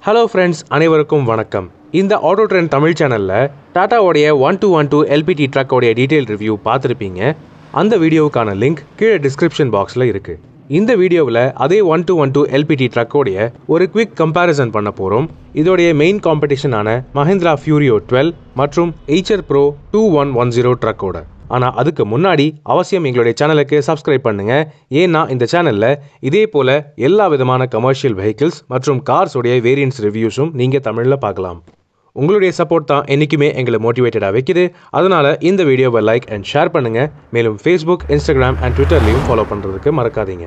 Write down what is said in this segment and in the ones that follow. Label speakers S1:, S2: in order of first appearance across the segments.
S1: hello friends அனைவருக்கும் வணக்கம் இந்த ஆட்டோ ட்ரெண்ட் தமிழ் சேனலில் டாட்டாவோடைய one two one two LPT ட்ரக்கோடைய டீட்டெயில் ரிவ்யூ பார்த்துருப்பீங்க அந்த வீடியோவுக்கான லிங்க் கீழே டிஸ்கிரிப்ஷன் பாக்ஸில் இருக்குது இந்த வீடியோவில் அதே one two one two LPT ட்ரக்கோடைய ஒரு குவிக் கம்பேரிசன் பண்ண போகிறோம் இதோடைய மெயின் காம்படிஷனான மஹிந்திரா ஃபியூரியோ டுவெல் மற்றும் Eicher bro two one one zero ட்ரக்கோட ஆனால் அதுக்கு முன்னாடி அவசியம் எங்களுடைய சேனலுக்கு சப்ஸ்கிரைப் பண்ணுங்க ஏன்னா இந்த சேனலில் இதே போல எல்லா விதமான கமர்ஷியல் வெஹிக்கிள்ஸ் மற்றும் கார்ஸோடைய வேரியன்ட்ஸ் ரிவ்யூஸும் நீங்கள் தமிழில் பார்க்கலாம் உங்களுடைய சப்போர்ட் தான் என்றைக்குமே எங்களை மோட்டிவேட்டடாக வைக்குது அதனால் இந்த வீடியோவை லைக் அண்ட் ஷேர் பண்ணுங்கள் மேலும் ஃபேஸ்புக் இன்ஸ்டாகிராம் அண்ட் ட்விட்டர்லையும் ஃபாலோ பண்ணுறதுக்கு மறக்காதீங்க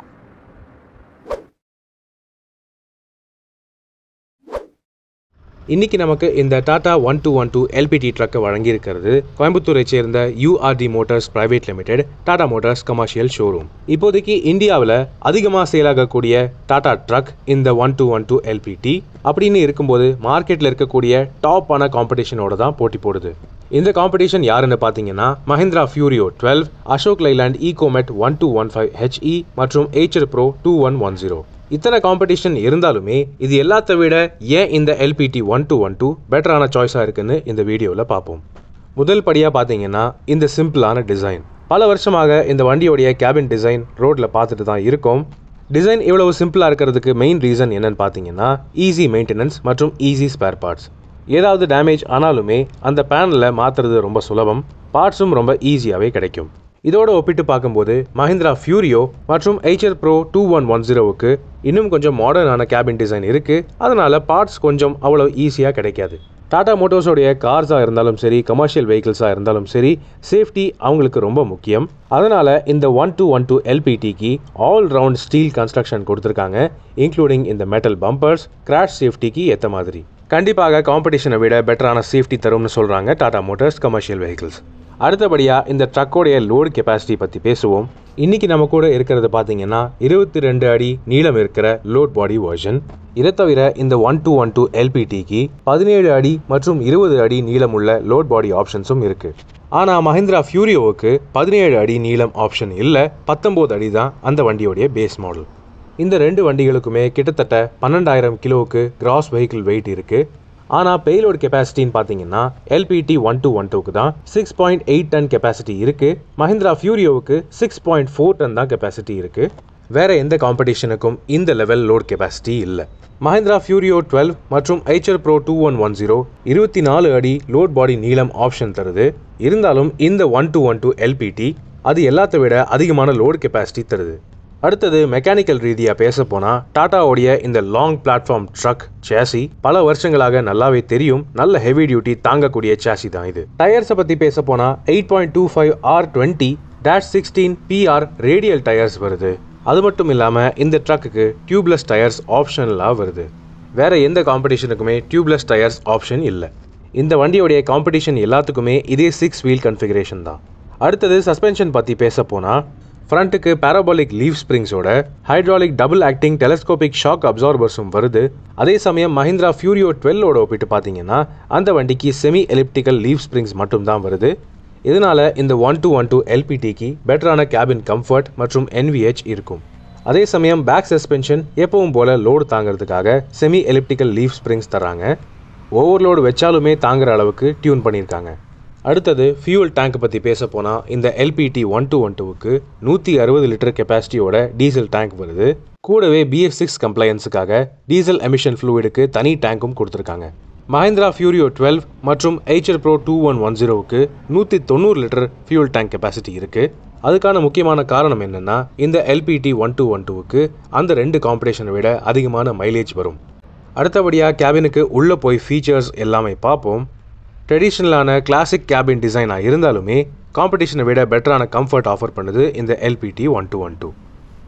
S1: இன்னைக்கு நமக்கு இந்த Tata one two one two LPT ட்ரக்கை வழங்கியிருக்கிறது கோயம்புத்தூரை சேர்ந்த URT motors private limited Tata motors commercial showroom இப்போதைக்கு இந்தியாவில் அதிகமாக சேலாகக்கூடிய டாடா ட்ரக் இந்த one two one two LPT அப்படின்னு இருக்கும்போது மார்க்கெட்டில் இருக்கக்கூடிய டாப்பான காம்படிஷனோட தான் போட்டி போடுது இந்த காம்படிஷன் யாருன்னு பார்த்தீங்கன்னா Mahindra Furio twelve Ashok Leyland Ecomet one two one five HE மற்றும் Eicher pro two one one zero இத்தனை காம்படிஷன் இருந்தாலுமே இது எல்லாத்த விட ஏன் இந்த LPT one two one two பெட்டரான சாய்ஸாக இருக்குன்னு இந்த வீடியோவில் பார்ப்போம் முதல் படியாக பார்த்தீங்கன்னா இந்த சிம்பிளான டிசைன் பல வருஷமாக இந்த வண்டியோடைய கேபின் டிசைன் ரோட்டில் பார்த்துட்டு தான் இருக்கோம் டிசைன் இவ்வளவு சிம்பிளாக இருக்கிறதுக்கு மெயின் ரீசன் என்னன்னு பார்த்தீங்கன்னா ஈஸி மெயின்டெனன்ஸ் மற்றும் ஈஸி ஸ்பேர் பார்ட்ஸ் ஏதாவது டேமேஜ் ஆனாலுமே அந்த பேனலில் மாற்றுறது ரொம்ப சுலபம் பார்ட்ஸும் ரொம்ப ஈஸியாகவே கிடைக்கும் இதோட ஒப்பிட்டு பார்க்கும்போது மஹிந்திரா ஃபியூரியோ மற்றும் Eicher bro two one one ஜீரோவுக்கு இன்னும் கொஞ்சம் மாடர்னான கேபின் டிசைன் இருக்குது அதனால் பார்ட்ஸ் கொஞ்சம் அவ்வளோ ஈஸியாக கிடைக்காது டாடா மோட்டோர்ஸோடைய கார்ஸாக இருந்தாலும் சரி கமர்ஷியல் வெஹிக்கிள்ஸாக இருந்தாலும் சரி சேஃப்டி அவங்களுக்கு ரொம்ப முக்கியம் அதனால் இந்த ஒன் டூ ஒன் டூ எல்பிடிக்கு ஆல் ரவுண்ட் ஸ்டீல் கன்ஸ்ட்ரக்ஷன் கொடுத்துருக்காங்க இன்க்ளூடிங் இந்த மெட்டல் பம்பர்ஸ் கிராஷ் சேஃப்டிக்கு ஏற்ற மாதிரி கண்டிப்பாக காம்படிஷனை விட பெட்டரான சேஃப்டி தரும்னு சொல்கிறாங்க டாடா மோட்டார்ஸ் கமர்ஷியல் வெஹிக்கிள்ஸ் அடுத்தபடியாக இந்த ட்ரக்கோடைய லோடு கெப்பாசிட்டி பற்றி பேசுவோம் இன்னைக்கு நம்ம கூட இருக்கிறது பார்த்தீங்கன்னா இருபத்தி ரெண்டு அடி நீளம் இருக்கிற லோட் பாடி வெர்ஷன் இதை தவிர இந்த ஒன் டூ ஒன் டூ எல்பிடிக்கு பதினேழு அடி மற்றும் இருபது அடி நீளமுள்ள லோட் பாடி ஆப்ஷன்ஸும் இருக்கு ஆனால் மஹிந்திரா ஃபியூரியோவுக்கு பதினேழு அடி நீளம் ஆப்ஷன் இல்லை பத்தொம்போது அடி தான் அந்த வண்டியோடைய பேஸ் மாடல் இந்த ரெண்டு வண்டிகளுக்குமே கிட்டத்தட்ட பன்னெண்டாயிரம் கிலோவுக்கு கிராஸ் வெஹிக்கிள் வெயிட் இருக்குது ஆனால் பேலோட் கெப்பாசிட்டின்னு பார்த்தீங்கன்னா எல்பிடி ஒன் டூ ஒன் டூக்கு தான் six point eight ton capacity இருக்குது மஹிந்திரா ஃபியூரியோவுக்கு சிக்ஸ் பாயிண்ட் ஃபோர் டன் தான் கெப்பாசிட்டி இருக்குது வேற எந்த காம்படிஷனுக்கும் இந்த லெவல் லோட் கெப்பாசிட்டி இல்லை மஹிந்திரா ஃபியூரியோ டுவெல் மற்றும் Eicher Pro two one one zero இருபத்தி நாலு அடி லோட் பாடி நீளம் ஆப்ஷன் தருது இருந்தாலும் இந்த one two one two LPT அது எல்லாத்த விட அதிகமான லோட் கெப்பாசிட்டி தருது அடுத்தது மெக்கானிக்கல் ரீதியாக பேச போனால் டாட்டாவுடைய இந்த லாங் பிளாட்ஃபார்ம் ட்ரக் சேசி பல வருஷங்களாக நல்லாவே தெரியும் நல்ல ஹெவி டியூட்டி தாங்கக்கூடிய சேசி தான் இது டயர்ஸை பற்றி பேச போனால் eight point two five R twenty dash sixteen PR radial tyres வருது அது மட்டும் இல்லாமல் இந்த ட்ரக்குக்கு டியூப்லெஸ் டயர்ஸ் ஆப்ஷனலாக வருது வேற எந்த காம்படிஷனுக்குமே டியூப்லெஸ் டயர்ஸ் ஆப்ஷன் இல்லை இந்த வண்டியோடைய காம்படிஷன் எல்லாத்துக்குமே இதே சிக்ஸ் வீல் கன்ஃபிகரேஷன் தான் அடுத்தது சஸ்பென்ஷன் பற்றி பேச போனால் ஃப்ரண்ட்டுக்கு பேராபாலிக் லீவ் ஸ்ப்ரிங்ஸோட hydraulic double acting telescopic shock அப்சார்பர்ஸும் வருது அதே சமயம் மஹிந்திரா ஃபியூரியோ டுவெல்லோட ஒப்பிட்டு பார்த்தீங்கன்னா அந்த வண்டிக்கு செமி எலிப்டிக்கல் லீவ் ஸ்ப்ரிங்ஸ் மட்டும்தான் வருது இதனால் இந்த ஒன் டூ ஒன் டூ எல்பிடிக்கு பெட்டரான கேபின் கம்ஃபர்ட் மற்றும் என்விஹெச் இருக்கும் அதே சமயம் பேக் சஸ்பென்ஷன் எப்பவும் போல லோடு தாங்கிறதுக்காக செமி எலிப்டிக்கல் லீவ் ஸ்ப்ரிங்ஸ் தராங்க ஓவர்லோடு வச்சாலுமே தாங்குற அளவுக்கு டியூன் பண்ணியிருக்காங்க அடுத்தது ஃபியூல் டேங்க் பற்றி பேச போனால் இந்த எல்பிடி ஒன் டூ ஒன் டூவுக்கு நூற்றி அறுபது லிட்டர் கெப்பாசிட்டியோட டீசல் டேங்க் வருது கூடவே பிஎஃப் சிக்ஸ் கம்ப்ளையன்ஸுக்காக டீசல் எமிஷன் ஃப்ளூயிடுக்கு தனி டேங்க்கும் கொடுத்துருக்காங்க மஹிந்திரா ஃபியூரியோ டுவெல் மற்றும் Eicher bro two one one ஜீரோவுக்கு நூற்றி தொண்ணூறு லிட்டர் ஃபியூல் டேங்க் கெப்பாசிட்டி இருக்குது அதுக்கான முக்கியமான காரணம் என்னென்னா இந்த எல்பிடி ஒன் டூ ஒன் டூவுக்கு அந்த ரெண்டு காம்படிஷனை விட அதிகமான மைலேஜ் வரும் அடுத்தபடியாக கேபினுக்கு உள்ளே போய் ஃபீச்சர்ஸ் எல்லாமே பார்ப்போம் ட்ரெடிஷ்னலான கிளாசிக் கேபின் டிசைனாக இருந்தாலுமே காம்படிஷனை விட பெட்டரான கம்ஃபர்ட் ஆஃபர் பண்ணுது இந்த LPT one two one two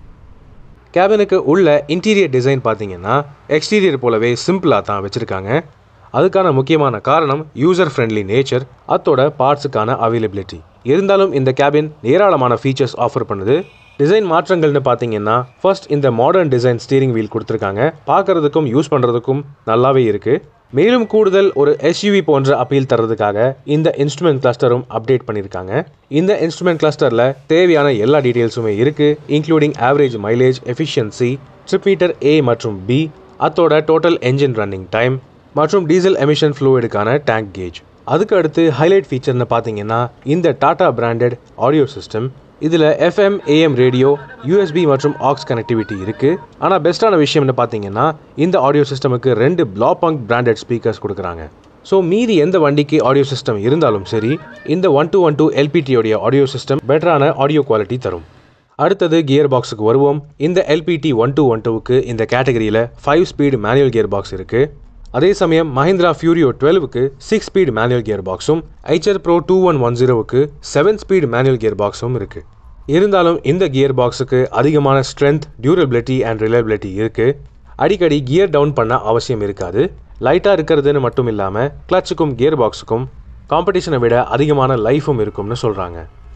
S1: கேபினுக்கு உள்ள இன்டீரியர் டிசைன் பார்த்தீங்கன்னா எக்ஸ்டீரியர் போலவே சிம்பிளாக தான் வச்சுருக்காங்க அதுக்கான முக்கியமான காரணம் யூசர் ஃப்ரெண்ட்லி நேச்சர் அத்தோட பார்ட்ஸுக்கான அவைலபிலிட்டி இருந்தாலும் இந்த கேபின் ஏராளமான ஃபீச்சர்ஸ் ஆஃபர் பண்ணுது டிசைன் மாற்றங்கள்னு பார்த்தீங்கன்னா ஃபர்ஸ்ட் இந்த மாடர்ன் டிசைன் ஸ்டீரிங் வீல் கொடுத்துருக்காங்க பார்க்குறதுக்கும் யூஸ் பண்ணுறதுக்கும் நல்லாவே இருக்குது மேலும் கூடுதல் ஒரு எஸ்யூவி போன்ற அப்பீல் தர்றதுக்காக இந்த இன்ஸ்ட்ருமெண்ட் கிளஸ்டரும் அப்டேட் பண்ணியிருக்காங்க இந்த இன்ஸ்ட்ருமெண்ட் கிளஸ்டரில் தேவையான எல்லா டீட்டெயில்ஸுமே இருக்குது including average mileage efficiency trip meter A மற்றும் பி அதோட டோட்டல் என்ஜின் ரன்னிங் டைம் மற்றும் டீசல் எமிஷன் ஃப்ளூயிடுக்கான டேங்க் கேஜ் அதுக்கு அடுத்து ஹைலைட் ஃபீச்சர்னு பார்த்தீங்கன்னா இந்த டாடா பிராண்டட் ஆடியோ சிஸ்டம் இதில் எஃப்எம் ஏஎம் ரேடியோ யூஎஸ்பி மற்றும் ஆக்ஸ் கனெக்டிவிட்டி இருக்குது ஆனால் பெஸ்ட்டான விஷயம்னு பார்த்தீங்கன்னா இந்த ஆடியோ சிஸ்டமுக்கு ரெண்டு பிளாபங்க் பிராண்டட் ஸ்பீக்கர்ஸ் கொடுக்குறாங்க ஸோ மீதி எந்த வண்டிக்கு ஆடியோ சிஸ்டம் இருந்தாலும் சரி இந்த ஒன் டூ ஒன் டூ எல்பிடியோடைய ஆடியோ சிஸ்டம் பெட்டரான ஆடியோ குவாலிட்டி தரும் அடுத்தது கியர் பாக்ஸுக்கு வருவோம் இந்த எல்பிடி ஒன் டூ ஒன் டூவுக்கு இந்த கேட்டகரியில் five speed manual gear box இருக்குது அதே சமயம் மஹிந்திரா ஃபியூரியோ டுவெல்வுக்கு சிக்ஸ் ஸ்பீட் மேனுவல் கியர் பாக்ஸும் Eicher Pro two one one ஜீரோவுக்கு செவன் ஸ்பீட் மேனுவல் கியர் பாக்ஸும் இருக்குது இருந்தாலும் இந்த கியர் பாக்ஸுக்கு அதிகமான ஸ்ட்ரென்த் டியூரபிலிட்டி அண்ட் ரிலையபிலிட்டி இருக்குது அடிக்கடி கியர் டவுன் பண்ண அவசியம் இருக்காது லைட்டாக இருக்கிறதுன்னு மட்டும் இல்லாமல் கிளச்சுக்கும் கியர் பாக்ஸுக்கும் காம்படிஷனை விட அதிகமான லைஃபும் இருக்கும்னு சொல்கிறாங்க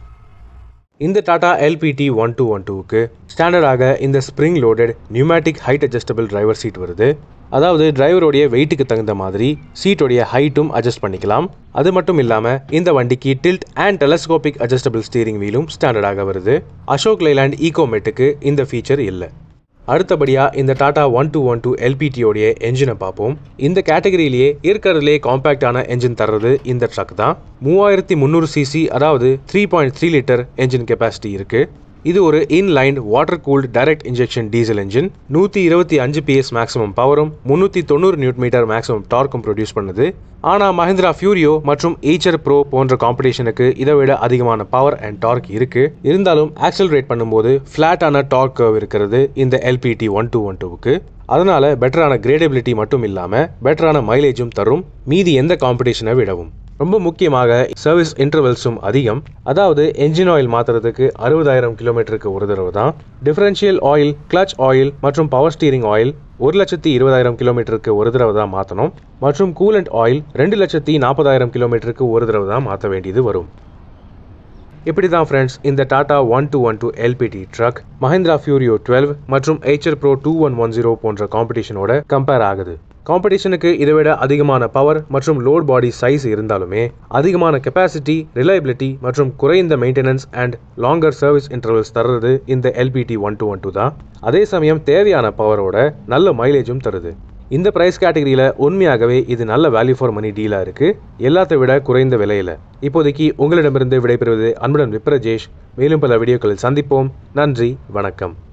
S1: இந்த Tata LPT one two one டூவுக்கு ஸ்டாண்டர்டாக இந்த spring loaded pneumatic height adjustable driver seat வருது அதாவது டிரைவருடைய வெயிட்டுக்கு தகுந்த மாதிரி சீட்டோடைய ஹைட்டும் அட்ஜஸ்ட் பண்ணிக்கலாம் அது மட்டும் இல்லாமல் இந்த வண்டிக்கு tilt and telescopic adjustable steering வீலும் ஸ்டாண்டர்டாக வருது அசோக் லைலாண்ட் ஈகோமெட்டுக்கு இந்த ஃபீச்சர் இல்லை அடுத்தபடியாக இந்த Tata one two one two எல்பிடியோடைய என்ஜினை பார்ப்போம் இந்த கேட்டகரியிலேயே இருக்கிறதுலே காம்பேக்டான என்ஜின் தர்றது இந்த ட்ரக் தான் மூவாயிரத்தி முந்நூறு சிசி அதாவது three point three litre engine capacity இருக்குது இது ஒரு inline water cooled direct injection diesel engine நூற்றி இருபத்தி அஞ்சு பிஎஸ் மேக்ஸிமம் பவரும் முந்நூற்றி தொண்ணூறு நியூட் மீட்டர் மேக்ஸிமம் டார்க்கும் ப்ரொடியூஸ் பண்ணுது ஆனால் மஹிந்திரா ஃபியூரியோ மற்றும் ஈச்சர் ப்ரோ போன்ற காம்படிஷனுக்கு இதை விட அதிகமான பவர் அண்ட் டார்க் இருக்கு இருந்தாலும் ஆக்சலரேட் பண்ணும்போது ஃப்ளாட்டான டார்க் கர்வ் இருக்கிறது இந்த எல்பிடி ஒன் டூ ஒன் டூவுக்கு அதனால பெட்டரான கிரேடபிலிட்டி மட்டும் இல்லாமல் பெட்டரான மைலேஜும் தரும் மீதி எந்த காம்படிஷனை விடவும் ரொம்ப முக்கியமாக சர்வீஸ் இன்டர்வல்ஸும் அதிகம் அதாவது என்ஜின் ஆயில் மாற்றுறதுக்கு அறுபதாயிரம் கிலோமீட்டருக்கு ஒரு தடவை தான் டிஃபரன்ஷியல் ஆயில் கிளச் ஆயில் மற்றும் பவர் ஸ்டீரிங் ஆயில் ஒரு லட்சத்தி இருபதாயிரம் கிலோமீட்டருக்கு ஒரு தடவை தான் மாற்றணும் மற்றும் கூலண்ட் ஆயில் ரெண்டு லட்சத்தி நாற்பதாயிரம் கிலோமீட்டருக்கு ஒரு தடவை தான் மாற்ற வேண்டியது வரும் இப்படி தான் ஃப்ரெண்ட்ஸ் இந்த Tata one two one two LPT truck Mahindra Furio twelve மற்றும் Eicher bro two one one zero போன்ற காம்படிஷனோட கம்பேர் ஆகுது காம்படிஷனுக்கு இதை விட அதிகமான பவர் மற்றும் லோட் பாடி சைஸ் இருந்தாலுமே அதிகமான கெப்பாசிட்டி ரிலையபிலிட்டி மற்றும் குறைந்த maintenance and longer service intervals தர்றது இந்த LPT one two one two தான் அதே சமயம் தேவையான பவரோட நல்ல மைலேஜும் தருது இந்த ப்ரைஸ் கேட்டகரியில் உண்மையாகவே இது நல்ல வேல்யூ ஃபார் மணி டீலாக இருக்குது எல்லாத்தை விட குறைந்த விலையில் இப்போதைக்கு உங்களிடமிருந்து விடைபெறுவது அன்புடன் விப்ரஜேஷ் மேலும் பல வீடியோக்களில் சந்திப்போம் நன்றி வணக்கம்